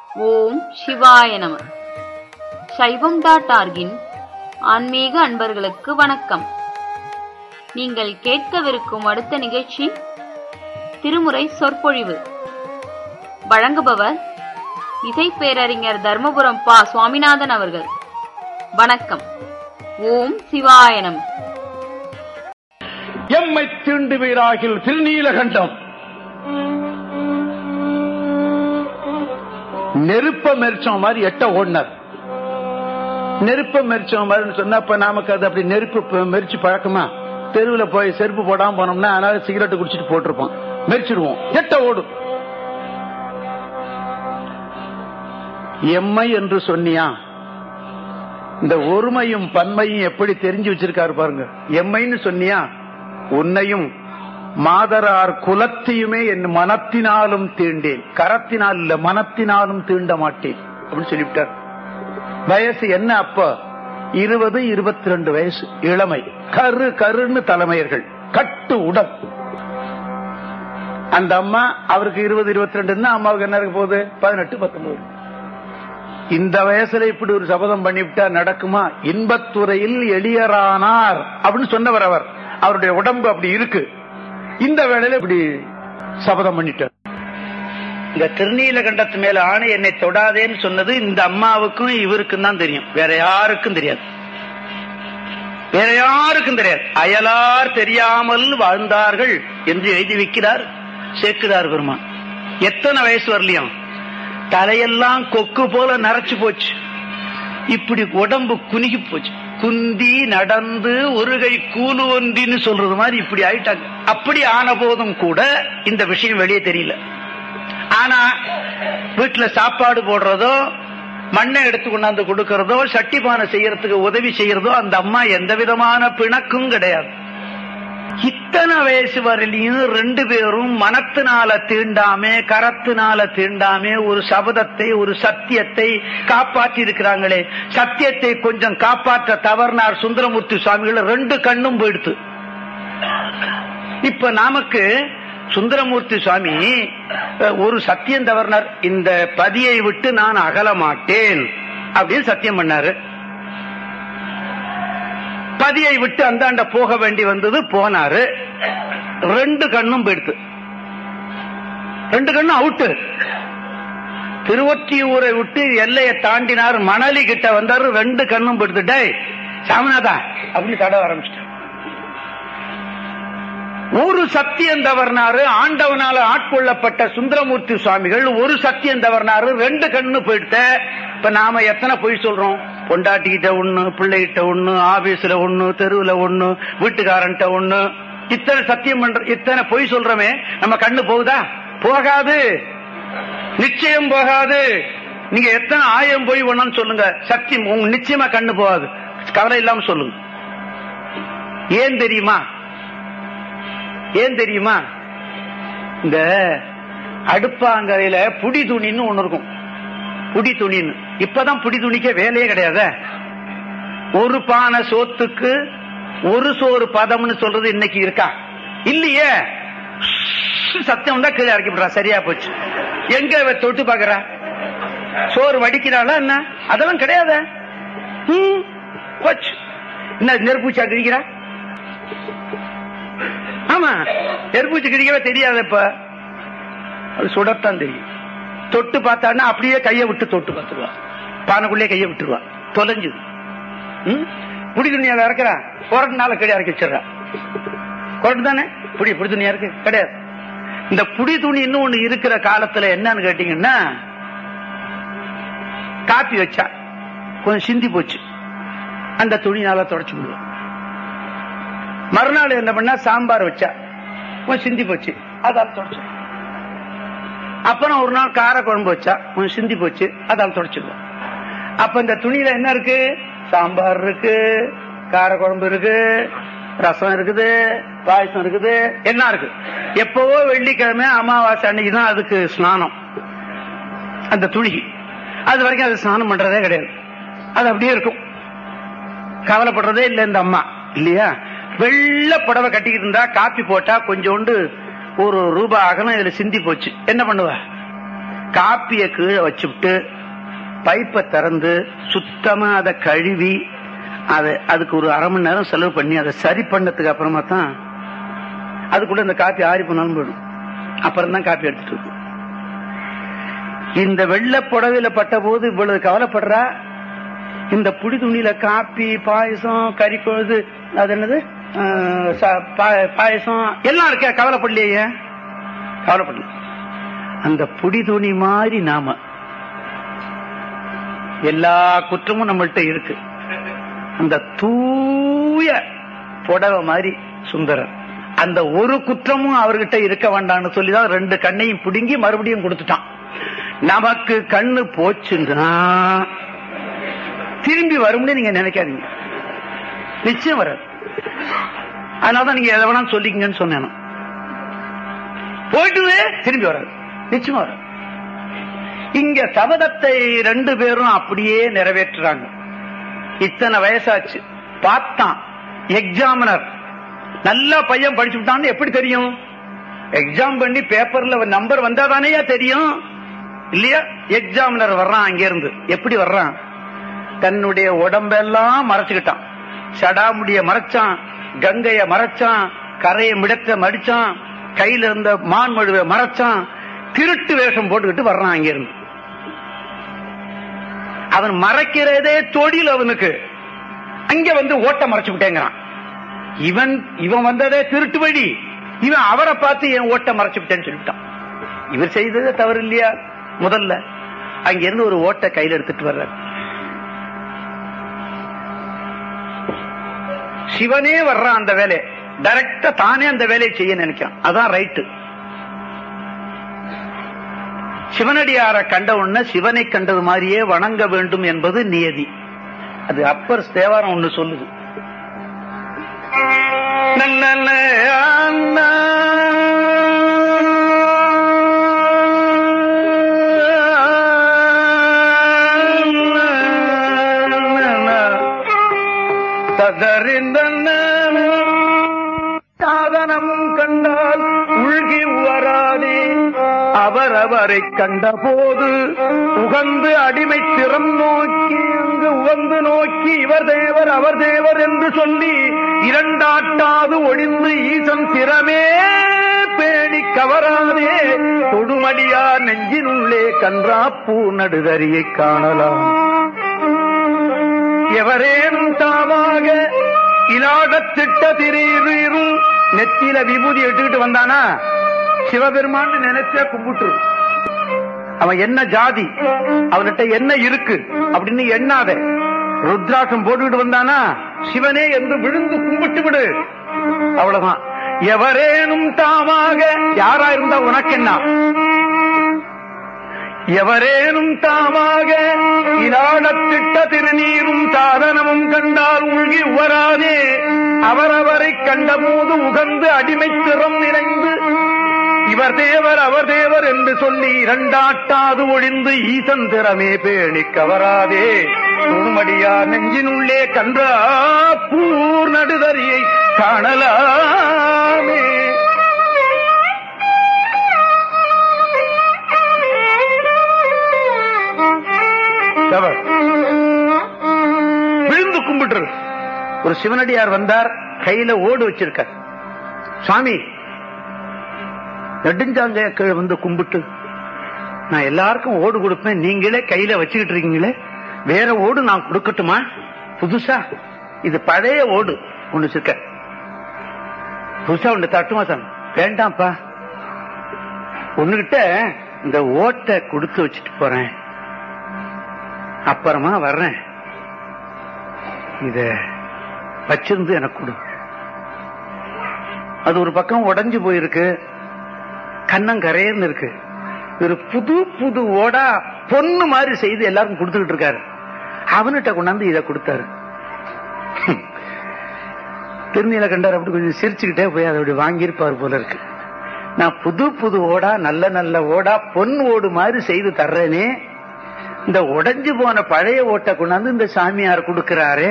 ஓம் சிவாய நம சைவம் டாட் ஆர்கின் ஆன்மீக அன்பர்களுக்கு வணக்கம் நீங்கள் கேட்கவிருக்கும் அடுத்த நிகழ்ச்சி திருமுறை சொற்பொழிவு வழங்குபவர் இசை பேரறிஞர் தர்மபுரம் பா சுவாமிநாதன் அவர்கள் வணக்கம் ஓம் சிவாய நம எம்மை தீண்டுவீராகில் திருநீலகண்டம் நெருப்ப மெரிச்சோம் மாதிரி எட்ட ஓடினார் நெருப்ப மெரிச்சோம் மாதிரி சொன்னா இப்ப நமக்கு அது அப்படி நெருப்பு ப- மெரிச்சு பழக்கமா தெருவுல போய் செருப்பு போடாம போனோம்னா அதனால சிகரெட் குடிச்சிட்டு போட்டிருப்போம் மெரிச்சிருவோம் எட்ட ஓடும் எம்மை என்று சொன்னியா இந்த ஒருமையும் பன்மையும் எப்படி தெரிஞ்சு வச்சிருக்காரு பாருங்க எம்மைன்னு சொன்னியா உன்னையும் மாதரார் குலத்தையுமே என் மனத்தினாலும் தீண்டேன் கரத்தினால் இல்ல மனத்தினாலும் தீண்ட மாட்டேன் அப்படின்னு சொல்லிவிட்டார் வயசு என்ன அப்ப இருபது இருபத்தி ரெண்டு வயசு இளமை கரு கருன்னு தலைமையர்கள் கட்டு உடல் அந்த அம்மா அவருக்கு இருபது இருபத்தி ரெண்டுன்னா அம்மாவுக்கு என்ன இருக்க போகுது பதினெட்டு பத்தொன்பது இந்த வயசுல இப்படி ஒரு சபதம் பண்ணிவிட்டா நடக்குமா இன்பத்துறையில் எளியரானார் அப்படின்னு சொன்னவர் அவர் அவருடைய உடம்பு அப்படி இருக்கு இந்த வேளையில இப்படி சபதம் பண்ணிட்டார் இந்த திருநீலகண்டத்து மேல ஆணை என்னை தொடாதேன்னு சொன்னது இந்த அம்மாவுக்கும் இவருக்கும் தான் தெரியும் வேற யாருக்கும் தெரியாது வேற யாருக்கும் தெரியாது அயலார் தெரியாமல் வாழ்ந்தார்கள் என்று எழுதி வைக்கிறார் சேர்க்கிறார் பெருமான் எத்தனை வயசு வரலையும் தலையெல்லாம் கொக்கு போல நரைச்சு போச்சு இப்படி உடம்பு குலுகி போச்சு குந்தி நடந்து ஒரு கை கூலு ஒன்றின்னு சொல்றது மாதிரி இப்படி ஆயிட்டாங்க அப்படி ஆன போதும் கூட இந்த விஷயம் வெளியே தெரியல ஆனா வீட்டுல சாப்பாடு போடுறதோ மண்ணை எடுத்து கொண்டாந்து கொடுக்கறதோ சட்டி பானை செய்யறதுக்கு உதவி செய்யறதோ அந்த அம்மா எந்த விதமான பிணக்கும் கிடையாது இத்தனை வயசு வரையிலையும் ரெண்டு பேரும் மனத்தினால தீண்டாமே கரத்தினால தீண்டாமே ஒரு சபதத்தை ஒரு சத்தியத்தை காப்பாற்றி இருக்கிறாங்களே சத்தியத்தை கொஞ்சம் காப்பாற்ற தவறினார் சுந்தரமூர்த்தி சுவாமிகள் ரெண்டு கண்ணும் போயிடுத்து இப்ப நமக்கு சுந்தரமூர்த்தி சுவாமி அஹ், ஒரு சத்தியம் தவறினார் இந்த பதியை விட்டு நான் அகல மாட்டேன் அப்படின்னு சத்தியம் பண்ணாரு பதியை விட்டு அந்தாண்ட போக வேண்டி வந்தது போனாரு ரெண்டு கண்ணும் போயிடுத்து ரெண்டு கண்ணும் அவுட்டு திருவொற்றியூரை விட்டு எல்லையை தாண்டினார் மணலி கிட்ட வந்தாரு ரெண்டு கண்ணும் போயிடுத்து டேய் சாமிநாதா அப்படின்னு தட ஆரம்பிச்சிட்டார் ஒரு சத்தியம் தவறினாரு ஆண்டவனால ஆட்கொள்ளப்பட்ட சுந்தரமூர்த்தி சுவாமிகள் ஒரு சத்தியம் தவறினாரு ரெண்டு கண்ணு போயிடுத்த இப்ப நாம எத்தனை பொய் சொல்றோம் பொண்டாட்டிக்கிட்ட ஒண்ணு பிள்ளைகிட்ட ஒண்ணு ஆபீஸ்ல ஒண்ணு தெருவுல ஒண்ணு வீட்டுக்காரன்ட்ட ஒண்ணு இத்தனை சத்தியம் பண்ற இத்தனை பொய் சொல்றோமே நம்ம கண்ணு போகுதா போகாது நிச்சயம் போகாது நீங்க எத்தனை ஆயிரம் பொய் ஒண்ணுன்னு சொல்லுங்க சத்தியம் உங்க நிச்சயமா கண்ணு போகாது கவலை இல்லாம சொல்லுங்க ஏன் தெரியுமா ஏன் தெரியுமா இந்த அடுப்பாங்கரையில புடி துணின்னு ஒண்ணு இருக்கும் புடி துணின்னு இப்பதான் புடி துணிக்க வேலையே கிடையாது ஒரு பானை சோத்துக்கு ஒரு சோறு பதம்னு சொல்றது இன்னைக்கு இருக்கா இல்லையே சத்தம் தான் கீழே இறக்கி விடுறா சரியா போச்சு எங்க இவ தொட்டு பாக்குறா சோறு வடிக்கிறாளா என்ன அதெல்லாம் கிடையாது ம், போச்சு என்ன நெருப்பூச்சா கிழிக்கிறா ஆமா நெருப்பூச்சி கிழிக்கவே தெரியாது இப்ப அது சுடத்தான் தெரியும் தொட்டு பார்த்தான்னா அப்படியே கையை விட்டு தொட்டு பார்த்துருவா பானைக்குள்ளே கையை விட்டுருவா தொலைஞ்சுது ம்? புடி துணியால இறக்குறா கொரட்டு நாள கீழே இறக்கி வச்சிடறா கொரட்டு தானே புடி புடி துணியா இருக்கு கிடையாது இந்த புடி துணி இன்னும் ஒண்ணு இருக்கிற காலத்துல என்னன்னு கேட்டீங்கன்னா காப்பி வச்சா கொஞ்சம் சிந்தி போச்சு அந்த துணினால தொடச்சு விடுவோம் மறுநாள் என்ன பண்ணா சாம்பார் வச்சா கொஞ்சம் சிந்தி போச்சு அதால் தொடச்சு அப்புறம் ஒரு நாள் கார குழம்பு வச்சா கொஞ்சம் சிந்தி போச்சு அதால் தொடச்சிடுவோம் அப்ப இந்த துணியில என்ன இருக்கு சாம்பார் இருக்கு கார குழம்பு இருக்கு ரசம் இருக்குது பாயசம் இருக்குது என்ன இருக்கு எப்பவோ வெள்ளிக்கிழமை அமாவாசை அன்னைக்கு தான் அதுக்கு ஸ்நானம் அந்த துணிக்கு அது வரைக்கும் அது ஸ்நானம் பண்றதே கிடையாது அது அப்படியே இருக்கும் கவலைப்படுறதே இல்லை இந்த அம்மா இல்லையா வெள்ளை புடவை கட்டிக்கிட்டு இருந்தா காப்பி போட்டா கொஞ்சோண்டு ஒரு ரூபாய் அகலம் இதுல சிந்தி போச்சு என்ன பண்ணுவ காப்பிய கீழே வச்சுவிட்டு பைப்பை திறந்து சுத்தமா அதை கழுவி அதை அதுக்கு ஒரு அரை மணி நேரம் செலவு பண்ணி அதை சரி பண்ணதுக்கு அப்புறமா தான் அதுக்குள்ள இந்த காப்பி ஆறி போனாலும் போயிடும் அப்புறம் தான் காப்பி எடுத்துட்டு இருக்கு இந்த வெள்ளை புடவையில பட்ட போது இவ்வளவு கவலைப்படுறா இந்த புடி துணியில காப்பி பாயசம் கறி கொழுது அது என்னது ஆஹ், ச- பா- பாயசம் எல்லாம் இருக்க கவலைப்படலையே கவலைப்படல அந்த புடி துணி மாதிரி நாம எல்லா குற்றமும் நம்மள்ட்ட இருக்கு அந்த தூய புடவை மாதிரி சுந்தரர் அந்த ஒரு குற்றமும் அவர்கிட்ட இருக்க வேண்டாம்னு சொல்லிதான் ரெண்டு கண்ணையும் பிடுங்கி மறுபடியும் கொடுத்துட்டான் நமக்கு கண்ணு போச்சுன்னா திரும்பி வரும்னு நீங்க நினைக்காதீங்க நிச்சயம் வராது அதனாலதான் நீங்க எதை வேணாலும் சொல்லிக்கங்கன்னு சொன்னேன் நான். போயிட்டு திரும்பி வராது நிச்சயமா வராது இங்க சபதத்தை ரெண்டு பேரும் அப்படியே நிறைவேற்றுறாங்க இத்தனை வயசாச்சு பார்த்தான் எக்ஸாமினர் நல்ல பையன் படிச்சு விட்டான்னு எப்படி தெரியும் எக்ஸாம் பண்ணி பேப்பர்ல நம்பர் வந்தாதானேயா தெரியும் இல்லையா எக்ஸாமினர் வர்றான் அங்க இருந்து எப்படி வர்றான் தன்னுடைய உடம்பெல்லாம் மறைச்சுக்கிட்டான் சடாமுடிய மறைச்சான் கங்கைய மறைச்சான் கரையை மிடத்த மடிச்சான் கையில இருந்த மான் மழுவை மறைச்சான் திருட்டு வேஷம் போட்டுக்கிட்டு வர்றான் அங்க இருந்து அவன் மறைக்கிறதே தொழில் அவனுக்கு அங்க வந்து ஓட்ட மறைச்சு விட்டேங்கிறான் இவன் இவன் வந்ததே திருட்டு வழி இவன் அவரை பார்த்து என் ஓட்ட மறைச்சு விட்டேன்னு சொல்லிவிட்டான் இவர் செய்ததே தவறு இல்லையா முதல்ல அங்க இருந்து ஒரு ஓட்ட கையில எடுத்துட்டு வர்றார் சிவனே வர்றான் அந்த வேலை டைரக்டா தானே அந்த வேலையை செய்ய நினைக்கிறான் அதான் ரைட்டு சிவனடியார கண்ட உடனே சிவனை கண்டது மாதிரியே வணங்க வேண்டும் என்பது நியதி அது அப்பர் தேவாரம் ஒண்ணு சொல்லுது நன்னன்ன அண்ணா. ததறிந்தன்ன சாதனம் கண்டால் உள்கி வராதே அவரவரை கண்டபோது உகந்து அடிமை திறம் நோக்கி அங்கு உகந்து நோக்கி இவர் தேவர் அவர் தேவர் என்று சொல்லி இரண்டாட்டாது ஒளிந்து ஈசன் திறமே பேணி கவராதே தொடுமடியார் நெஞ்சினுள்ளே கன்றா பூ நடுதறியை காணலாம் எவரேனும் தாமாக இலாடத்திட்ட திரீரும் நெத்தியில விபூதி எடுத்துக்கிட்டு வந்தானா சிவபெருமான் நினைச்சா கும்பிட்டு அவன் என்ன ஜாதி அவன்கிட்ட என்ன இருக்கு அப்படின்னு எண்ணாத ருத்ராட்சம் போட்டுக்கிட்டு வந்தானா சிவனே என்று விழுந்து கும்பிட்டு விடு அவ்வளவுதான் எவரேனும் தாமாக யாரா இருந்தா உனக்கு என்ன எவரேனும் தாமாக இலாடத்திட்ட திருநீரும் சாதனமும் கண்டால் உள்கி உவராதே அவரவரை கண்டபோது உகந்து அடிமை திறம் நிறைந்து இவர் தேவர் அவர் தேவர் என்று சொல்லி இரண்டாட்டாது ஒழிந்து ஈசன் திறமே பேணி கவராதே தொழுமடியார் நெஞ்சினுள்ளே கன்றா பூர் நடுதறியை காணலாமே தவறு. விழுந்து கும்பிட்டு ஒரு சிவனடியார் வந்தார் கையில ஓடு வச்சிருக்கார் சாமி நெடுஞ்சாங்க கீழே வந்து கும்பிட்டு நான் எல்லாருக்கும் ஓடு கொடுப்பேன் நீங்களே கையில வச்சுக்கிட்டு இருக்கீங்களே வேற ஓடு நான் கொடுக்கட்டுமா புதுசா இது பழைய ஓடு ஒண்ணு வச்சிருக்க புதுசா ஒண்ணு தட்டுமா சாமி வேண்டாம்ப்பா ஒண்ணுகிட்ட இந்த ஓட்டை கொடுத்து வச்சுட்டு போறேன் அப்புறமா வர்றேன் இத வச்சிருந்து எனக்கு கொடு அது ஒரு பக்கம் உடைஞ்சு போயிருக்கு கண்ணங்கரையர்னு இருக்கு ஒரு புது புது ஓடா பொண்ணு மாதிரி செய்து எல்லாருக்கும் கொடுத்துக்கிட்டு இருக்காரு அவன்கிட்ட கொண்டாந்து இதை கொடுத்தாரு திருநீல கண்டார் அப்படி கொஞ்சம் சிரிச்சுக்கிட்டே போய் அதை அப்படி வாங்கியிருப்பார் போல இருக்கு நான் புது புது ஓடா நல்ல நல்ல ஓடா பொன் ஓடு மாதிரி செய்து தர்றேனே இந்த உடைஞ்சு போன பழைய ஓட்டை கொண்டாந்து இந்த சாமியார் கொடுக்கிறாரே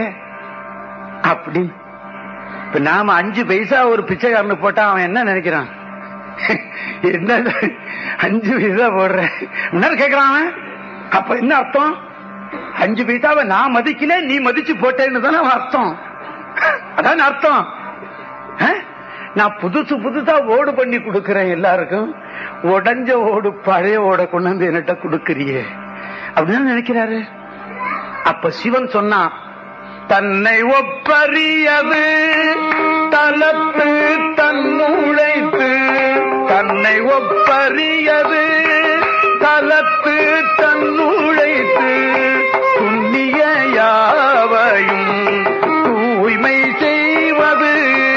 அப்படின்னு இப்ப நாம அஞ்சு பைசா ஒரு பிச்சைக்காரனுக்கு போட்டா அவன் என்ன நினைக்கிறான் என்ன இது? அஞ்சு பைசா போடுறேன் முன்னாடி கேக்குறான் அவன். அப்ப என்ன அர்த்தம் அஞ்சு பைசாவை நான் மதிக்கல நீ மதிச்சு போட்டேன்னு தானே அவன் அர்த்தம் அதான் அர்த்தம் ஆ? நான் புதுசு புதுசா ஓடு பண்ணி கொடுக்கறேன் எல்லாருக்கும் உடஞ்ச ஓடு பழைய ஓட கொண்டு வந்து என்கிட்ட கொடுக்கறியே அப்படின்னு நினைக்கிறாரு அப்ப சிவன் சொன்னான் தன்னை ஒப்பறியது தலத்து தன்னுழைத்து தன்னை ஒப்பறியது தலத்து தன்னுழைத்து துண்ணிய யாவையும் தூய்மை செய்வது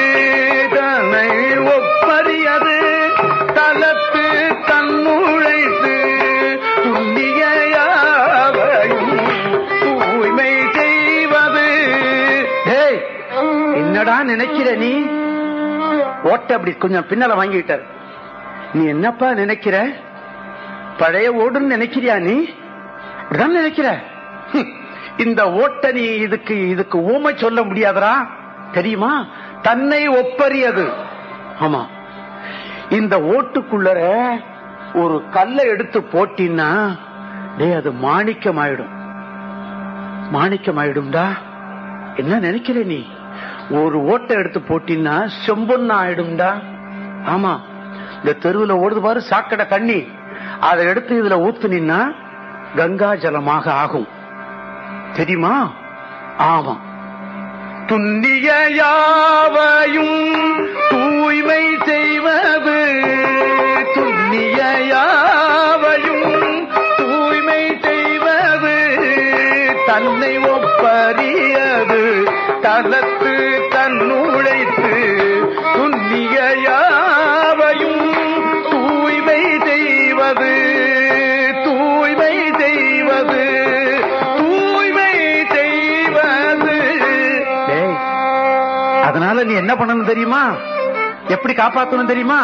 தன்னை ஒப்பறியது தலத்து தன்னுழைத்து துண்ணிய யாவையும் தூய்மை செய்வது டேய், என்னடா நினைக்கிற நீ ஓட்ட அப்படி கொஞ்சம் பின்னால வாங்கிட்டார் நீ என்னப்பா நினைக்கிற பழைய ஓடுன்னு நினைக்கிறியா நீ அப்படிதான் நினைக்கிற ஹம், இந்த ஓட்ட நீ இதுக்கு இதுக்கு ஊமை சொல்ல முடியாதரா தெரியுமா தன்னை ஒப்பறியது ஆமா இந்த ஓட்டுக்குள்ளர ஒரு கல்லை எடுத்து போட்டின்னா டேய் அது மாணிக்கம் ஆயிடும் மாணிக்கம் ஆயிடும்டா என்ன நினைக்கிற நீ ஒரு ஓட்டை எடுத்து போட்டின்னா செம்பொன்னு ஆயிடும்டா ஆமா இந்த தெருவுல ஓடுது பாரு சாக்கடை தண்ணி அதை எடுத்து இதுல ஊத்துனீன்னா கங்கா ஜலமாக ஆகும் தெரியுமா ஆமா துண்ணிய யாவையும் தூய்மை செய்வது துண்ணிய யாவையும் தூய்மை செய்வது தன்னை ஒப்பறியது தலத்து தன்னுழைத்து துண்ணிய யாவையும் தூய்மை செய்வது தூய்மை செய்வது தூய்மை செய்வது டேய், அதனால நீ என்ன பண்ணணும் தெரியுமா எப்படி காப்பாத்தணும் தெரியுமா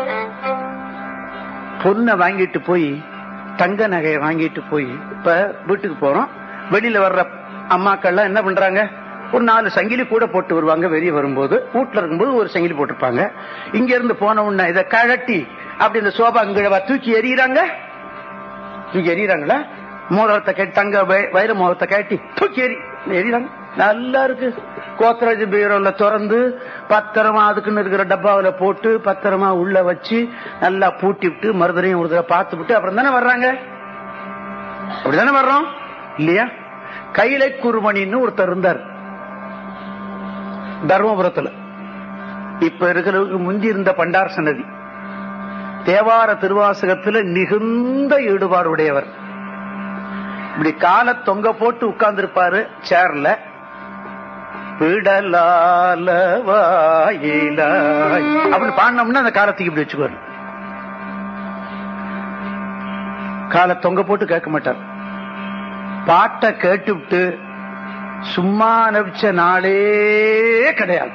பொண்ணை வாங்கிட்டு போய் தங்க நகையை வாங்கிட்டு போய் இப்ப வீட்டுக்கு போறோம் வெளியில வர்ற அம்மாக்கள்லாம் என்ன பண்றாங்க ஒரு நாலு சங்கிலி கூட போட்டு வருவாங்க வெளியே வரும்போது வீட்டுல இருக்கும்போது ஒரு சங்கிலி போட்டிருப்பாங்க இங்க இருந்து போன உடனே இதை கழட்டி அப்படி இந்த சோபா அங்க தூக்கி எறிகிறாங்க தூக்கி எறிகிறாங்களா மோதிரத்தை கட்டி தங்க வய- வைர மோதிரத்தை கட்டி தூக்கி எறி எறிகிறாங்க நல்லா இருக்கு கோத்ரேஜ் பீரோல திறந்து பத்திரமா அதுக்குன்னு இருக்கிற டப்பாவில போட்டு பத்திரமா உள்ள வச்சு நல்லா பூட்டி விட்டு மருதனையும் ஒரு தடவை பார்த்து விட்டு அப்புறம் தானே வர்றாங்க அப்படிதானே வர்றோம் இல்லையா கைலை குருமணின்னு ஒருத்தர் இருந்தார் தர்மபுரத்துல இப்ப இருக்கிறவருக்கு முந்தி இருந்த பண்டார் சன்னதி தேவார திருவாசகத்துல மிகுந்த ஈடுபாடு உடையவர் இப்படி காலை தொங்க போட்டு உட்கார்ந்து இருப்பாரு சேர்ல பிடலால வாயிலாய் அப்படின்னு பாடினோம்னா அந்த காலத்துக்கு இப்படி வச்சுக்குவாரு காலை தொங்க போட்டு கேட்க மாட்டார் பாட்டை கேட்டுவிட்டு சும்மா நபிச்ச நாளே கிடையாது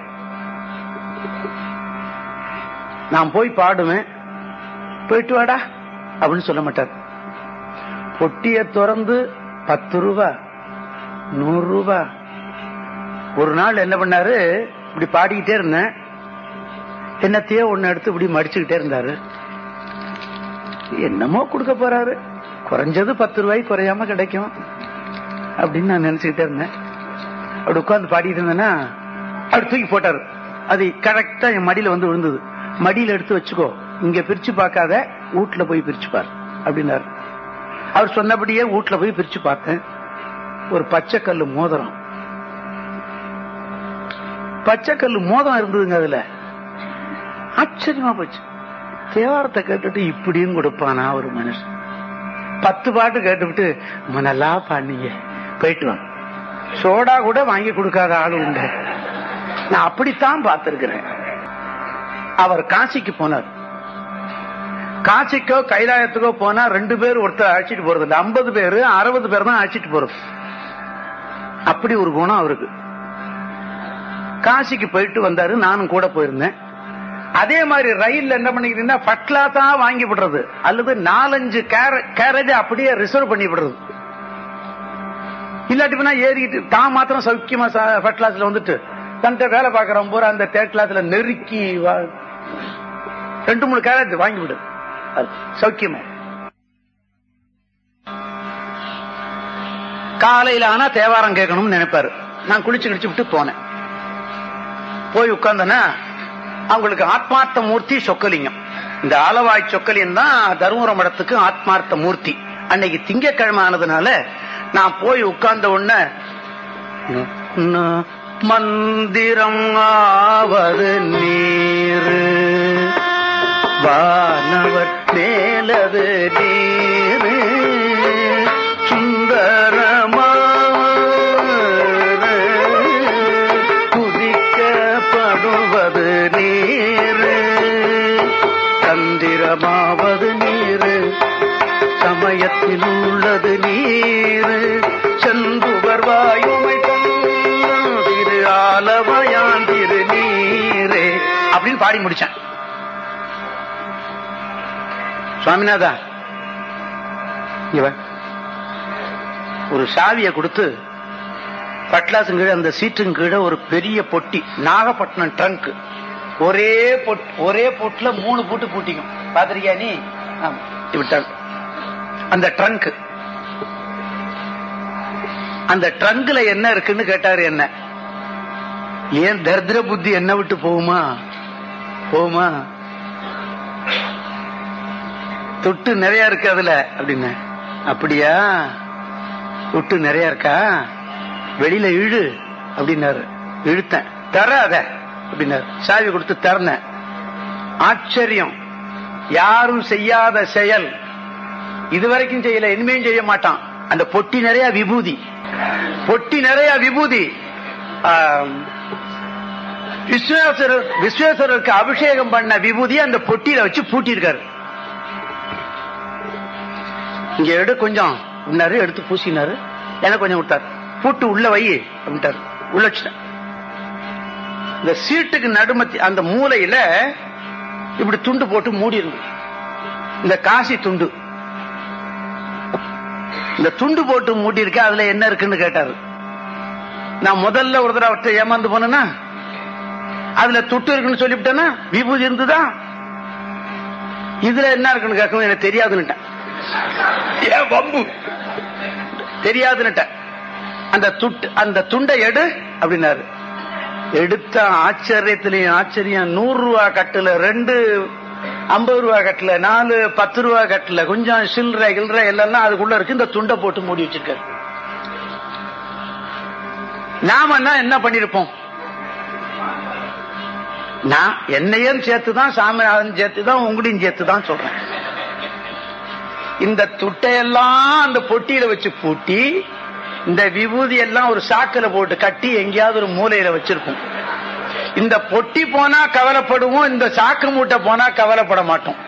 நான் போய் பாடுவேன் போயிட்டு வாடா அப்படின்னு சொல்ல மாட்டார் பொட்டிய திறந்து பத்து ரூபா நூறு ரூபா ஒரு நாள் என்ன பண்ணாரு இப்படி பாடிக்கிட்டே இருந்தேன் என்னத்தையோ ஒண்ணு எடுத்து இப்படி மடிச்சுக்கிட்டே இருந்தாரு என்னமோ கொடுக்க போறாரு குறைஞ்சது பத்து ரூபாய் குறையாம கிடைக்கும் அப்படின்னு நான் நினைச்சுக்கிட்டே இருந்தேன் அப்படி உட்கார்ந்து பாடிட்டு இருந்தேன்னா அப்படி தூக்கி போட்டாரு அது கரெக்டா என் மடியில வந்து விழுந்தது மடியில எடுத்து வச்சுக்கோ இங்க பிரிச்சு பார்க்காத வீட்டுல போய் பிரிச்சு பாரு அப்படின்னாரு அவர் சொன்னபடியே வீட்டுல போய் பிரிச்சு பார்த்தேன் ஒரு பச்சைக்கல்லு மோதிரம் பச்சைக்கல்லு மோதிரம் இருந்ததுங்க அதுல ஆச்சரியமா போச்சு தேவாரத்தை கேட்டுட்டு இப்படியும் கொடுப்பானா ஒரு மனுஷன் பத்து பாட்டு கேட்டுவிட்டு "அம்மா, நல்லா பாடுனீங்க போயிட்டு வாங்க சோடா கூட வாங்கி கொடுக்காத ஆளு உண்டு நான் அப்படித்தான் பார்த்திருக்கிறேன் அவர் காசிக்கு போனார் காசிக்கோ கைலாயத்துக்கோ போனா ரெண்டு பேர் ஒருத்தர் அழைச்சிட்டு போறது இல்ல ஐம்பது பேரு அறுபது பேர் தான் அழைச்சிட்டு போறது அப்படி ஒரு குணம் அவருக்கு காசிக்கு போயிட்டு வந்தாரு நானும் கூட போயிருந்தேன் அதே மாதிரி ரயில்ல என்ன பண்ணிக்கிட்டீங்கன்னா பட்லா தான் வாங்கி விடுறது அல்லது நாலஞ்சு கேரேஜ் அப்படியே ரிசர்வ் பண்ணி விடுறது இல்லாட்டி போனா ஏறிக்கிட்டு தான் மாத்திரம் சௌக்கியமா ஃபர்ஸ்ட் கிளாஸ்ல வந்துட்டு தன்கிட்ட வேலை பாக்குறவன் பூரா அந்த தேர்ட் கிளாஸ்ல நெருக்கி வா- ரெண்டு மூணு கேரட் வாங்கி விடு அது சௌக்கியமா காலையில ஆனா தேவாரம் கேட்கணும்னு நினைப்பாரு நான் குளிச்சு கிழிச்சு விட்டு போனேன் போய் உட்கார்ந்தனா அவங்களுக்கு ஆத்மார்த்த மூர்த்தி சொக்கலிங்கம் இந்த ஆலவாய் சொக்கலியம் தான் தருமபுரம் மடத்துக்கு ஆத்மார்த்த மூர்த்தி அன்னைக்கு திங்கக்கிழமை ஆனதுனால நான் போய் உட்கார்ந்த உடனே ந- ந- மந்திரம் ஆவது நீரு வானவர் மேலது நீரு சுந்தரமான குதிக்கப்படுவது நீரு தந்திரமாவது நீரு சமயத்தில் உள்ளது நீரு செந்துவர் வாயுமை திரு ஆலவயான் திரு நீரே அப்படின்னு பாடி முடிச்சேன் சுவாமிநாதா இவன் ஒரு சாவியை கொடுத்து பட்லாசும் கீழே அந்த சீட்டுங்க கீழே ஒரு பெரிய பொட்டி நாகப்பட்டினம் ட்ரங்க் ஒரே பொட் ஒரே பொட்டுல மூணு பூட்டு பூட்டிக்கும் பாத்திருக்கியா நீ ஆமா, விட்டாங்க அந்த ட்ரங்க் அந்த ட்ரங்க்ல என்ன இருக்குன்னு கேட்டாரு என்ன ஏன் தரித்திர புத்தி என்ன விட்டு போகுமா போகுமா தொட்டு நிறைய இருக்கு அதுல அப்படின்னு அப்படியா தொட்டு நிறைய இருக்கா வெளியில இழு அப்படின்னாரு இழுத்தேன் தர அத அப்படின்னாரு சாவி கொடுத்து திறந்தேன் ஆச்சரியம் யாரும் செய்யாத செயல் இதுவரைக்கும் செய்யல இனிமேயும் செய்ய மாட்டான் அந்த பொட்டி நிறைய விபூதி பொட்டி நிறைய விபூதி ஆம், விஸ்வேஸ்வரர் விஸ்வேஸ்வரருக்கு அபிஷேகம் பண்ண விபூதியை அந்த பொட்டியில வச்சு பூட்டியிருக்காரு இங்க எடு கொஞ்சம் அப்படின்னாரு எடுத்து பூசினாரு எனக்கு கொஞ்சம் விட்டார் பூட்டு உள்ள வை அப்படின்ட்டாரு உள்ள வச்சுட்டேன் இந்த சீட்டுக்கு நடுமத்தி அந்த மூலையில இப்படி துண்டு போட்டு மூடி இருந்து இந்த காசி துண்டு இந்த துண்டு போட்டு மூடி இருக்க அதுல என்ன இருக்குன்னு கேட்டாரு நான் முதல்ல ஒரு தடவை அவர்கிட்ட ஏமாந்து போனேன்னா அதுல துட்டு இருக்குன்னு சொல்லிவிட்டேன்னா விபூதி இருந்துதா இதுல என்ன இருக்குன்னு கேட்கவும் எனக்கு தெரியாதுன்னுட்டேன் ஏன் வம்பு தெரியாதுன்னுட்டேன் அந்த துட்டு அந்த துண்டை எடு அப்படின்னாரு எடுத்த ஆச்சரியத்திலையும் ஆச்சரியம் நூறு ரூபா கட்டுல ரெண்டு ஐம்பது ரூபா கட்டுல நாலு பத்து ரூபா கட்டுல கொஞ்சம் சில்லற கில்ற எல்லாம் அதுக்குள்ள இருக்கு இந்த துண்டை போட்டு மூடி வச்சிருக்காரு நாம என்ன பண்ணிருப்போம் நான் என்னையும் சேர்த்துதான் சாமிநாதன் சேர்த்துதான் உங்களையும் சேர்த்துதான் சொல்றேன் இந்த துட்டையெல்லாம் அந்த பொட்டியில வச்சு பூட்டி இந்த விபூதி எல்லாம் ஒரு சாக்குல போட்டு கட்டி எங்கேயாவது ஒரு மூலையில வச்சிருப்போம் இந்த பொட்டி போனா கவலைப்படுவோம் இந்த சாக்கு மூட்டை போனா கவலைப்பட மாட்டோம்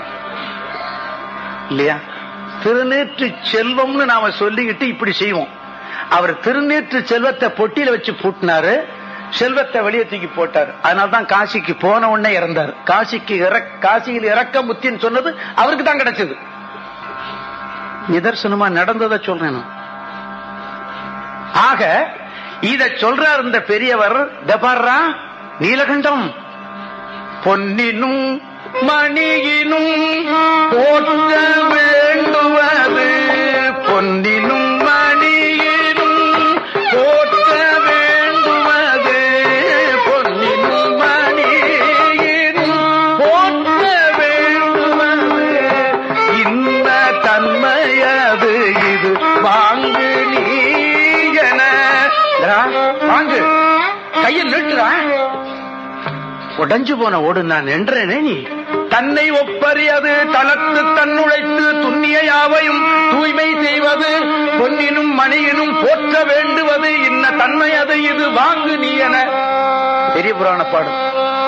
இல்லையா திருநீற்று செல்வம்னு நாம சொல்லிக்கிட்டு இப்படி செய்வோம் அவர் திருநீற்று செல்வத்தை பொட்டியில வச்சு பூட்டினாரு செல்வத்தை வெளியே தூக்கி போட்டார் அதனால்தான் காசிக்கு போன உடனே இறந்தார் காசிக்கு இறக்- காசியில் இறக்க முத்தின்னு சொன்னது அவருக்கு தான் கிடைச்சது நிதர்சனமா நடந்ததை சொல்றேன் நான். ஆக இத சொல்றார் இந்த பெரியவர் தபாரா நீலகண்டம் பொன்னினும் மணியினும் போற்ற வேண்டுவது பொன்னினும் மணியினும் போற்ற வேண்டுவது பொன்னினும் மணியினும் போற்ற வேண்டுவது இன்ன தன்மையது இது வாங்கு நீ என டா, வாங்கு கையில் நிட்டுறா உடைஞ்சு போன ஓடு நான் நின்றேனே நீ தன்னை ஒப்பறியது தளத்து தன்னுழைத்து துண்ணிய யாவையும் தூய்மை செய்வது பொன்னினும் மணியினும் போற்ற வேண்டுவது இன்ன தன்மை அது இது வாங்கு நீ என பெரிய புராண பாடும்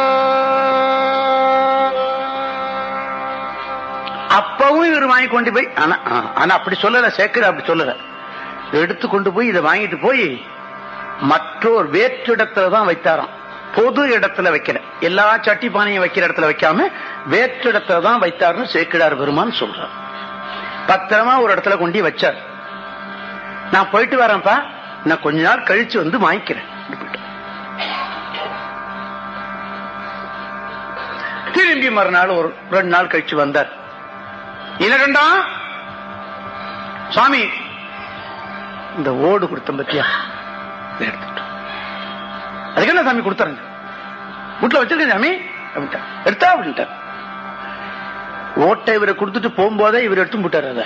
அப்பவும் இவர் வாங்கி கொண்டு போய் ஆனா ஆனா அப்படி சொல்லல சேக்கர் அப்படி சொல்லல எடுத்து கொண்டு போய் இதை வாங்கிட்டு போய் மற்றொரு வேற்றிடத்துல தான் வைத்தாராம் பொது இடத்துல வைக்கல எல்லா சட்டி பானையும் வைக்கிற இடத்துல வைக்காம வேற்றிடத்துல தான் வைத்தாருன்னு சேக்கிடார் பெருமான் சொல்றார் பத்திரமா ஒரு இடத்துல கொண்டு வச்சார் நான் போயிட்டு வரேன்ப்பா நான் கொஞ்ச நாள் கழிச்சு வந்து வாங்கிக்கிறேன் திரு திரும்பி மறுநாள் ஒரு ரெண்டு நாள் கழிச்சு வந்தார் இலகண்டா சுவாமி இந்த ஓடு கொடுத்த பத்தியா இதை எடுத்துட்டு அதுக்கு என்ன சாமி கொடுத்தாருங்க வீட்டுல வச்சிருக்கேன் சாமி அப்படின்ட்டா எடுத்தா அப்படின்ட்டார் ஓட்டை இவரை கொடுத்துட்டு போகும்போதே இவர் எடுத்து போட்டார் அத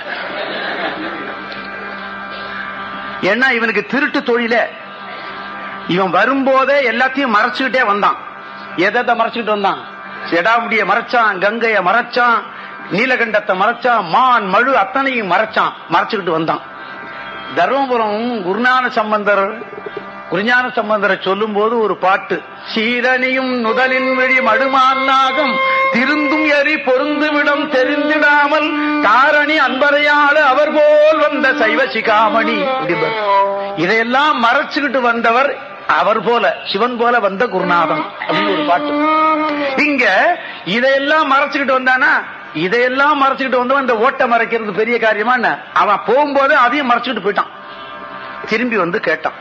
ஏன்னா இவனுக்கு திருட்டு தொழில இவன் வரும்போதே எல்லாத்தையும் மறைச்சுக்கிட்டே வந்தான் எதை எதை மறைச்சுக்கிட்டு வந்தான் செடாமுடிய மறைச்சான் கங்கைய மறைச்சான் நீலகண்டத்தை மறைச்சான் மான் மழு அத்தனையும் மறைச்சான் மறைச்சுக்கிட்டு வந்தான் தர்மபுரம் குருஞான சம்பந்தர் குருஞான சம்பந்தரை சொல்லும் போது ஒரு பாட்டு சீரணியும் நுதலின் வழி மடுமான்னாகம் திருந்தும் எரி பொருந்துவிடம் தெரிந்திடாமல் தாரணி அன்பரையாள அவர் போல் வந்த சைவ சிகாமணி அப்படிம்பார். இதையெல்லாம் மறைச்சுக்கிட்டு வந்தவர் அவர் போல சிவன் போல வந்த குருநாதன் அப்படின்னு ஒரு பாட்டு இங்க இதையெல்லாம் மறைச்சுக்கிட்டு வந்தானா இதையெல்லாம் மறைச்சுக்கிட்டு வந்தவன் இந்த ஓட்டை மறைக்கிறது பெரிய காரியமா என்ன அவன் போகும்போது அதையும் மறைச்சுக்கிட்டு போயிட்டான் திரும்பி வந்து கேட்டான்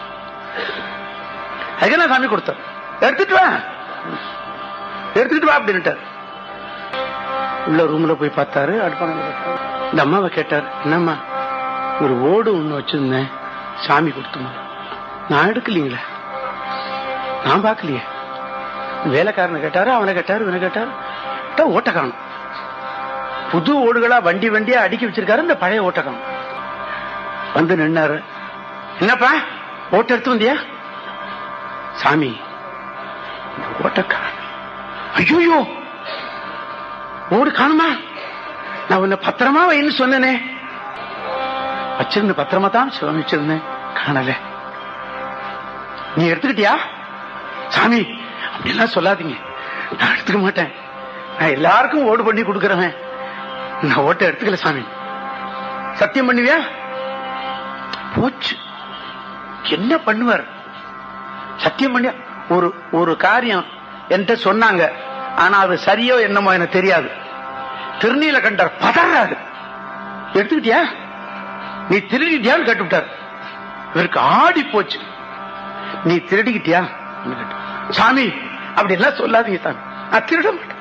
அதுக்கு என்ன சாமி கொடுத்தார் எடுத்துட்டு வா எடுத்துட்டு வா அப்படின்ட்டார் உள்ள ரூம்ல போய் பார்த்தாரு அடுப்பான இந்த அம்மாவை கேட்டார் என்னம்மா ஒரு ஓடு ஒண்ணு வச்சிருந்தேன் சாமி கொடுத்துமா நான் எடுக்கலீங்களே நான் பார்க்கலையே வேலைக்காரனை கேட்டாரு அவனை கேட்டாரு இவனை கேட்டாரு கேட்டா ஓட்ட காணும் புது ஓடுகளா வண்டி வண்டியா அடுக்கி வச்சிருக்காரு இந்த பழைய ஓட்ட காணும் வந்து நின்னாரு என்னப்பா ஓட்ட எடுத்து வந்தியா சாமி இந்த ஓட்ட காணும் ஐயோ ஓடு காணுமா நான் உன்னை பத்திரமா வைன்னு சொன்னனே வச்சிருந்த பத்திரமா தான் சிவம் வச்சிருந்தேன் காணல நீ எடுத்துக்கிட்டியா சாமி அப்படிலாம் சொல்லாதீங்க நான் எடுத்துக்க மாட்டேன் நான் எல்லாருக்கும் ஓடு பண்ணி கொடுக்கறவன் நான் ஓட்ட எடுத்துக்கல சாமி சத்தியம் பண்ணுவியா போச்சு என்ன பண்ணுவார் சத்தியம் பண்ணி ஒரு ஒரு காரியம் என்கிட்ட சொன்னாங்க ஆனா அது சரியோ என்னமோ எனக்கு தெரியாது திருநீலகண்டர் பதறாரு எடுத்துக்கிட்டியா நீ திருடிட்டியான்னு கேட்டுவிட்டார் இவருக்கு ஆடி போச்சு நீ திருடிக்கிட்டியா சாமி அப்படி எல்லாம் சொல்லாதீங்க சாமி நான் திருட மாட்டேன்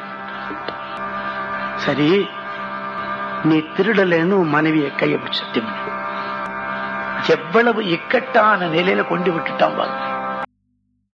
சரி நீ திருடலைன்னு உன் மனைவியை கையை பிடிச்சு சத்தியம் பண்ணு. எவ்வளவு இக்கட்டான நிலையில கொண்டு விட்டுட்டான் பாரு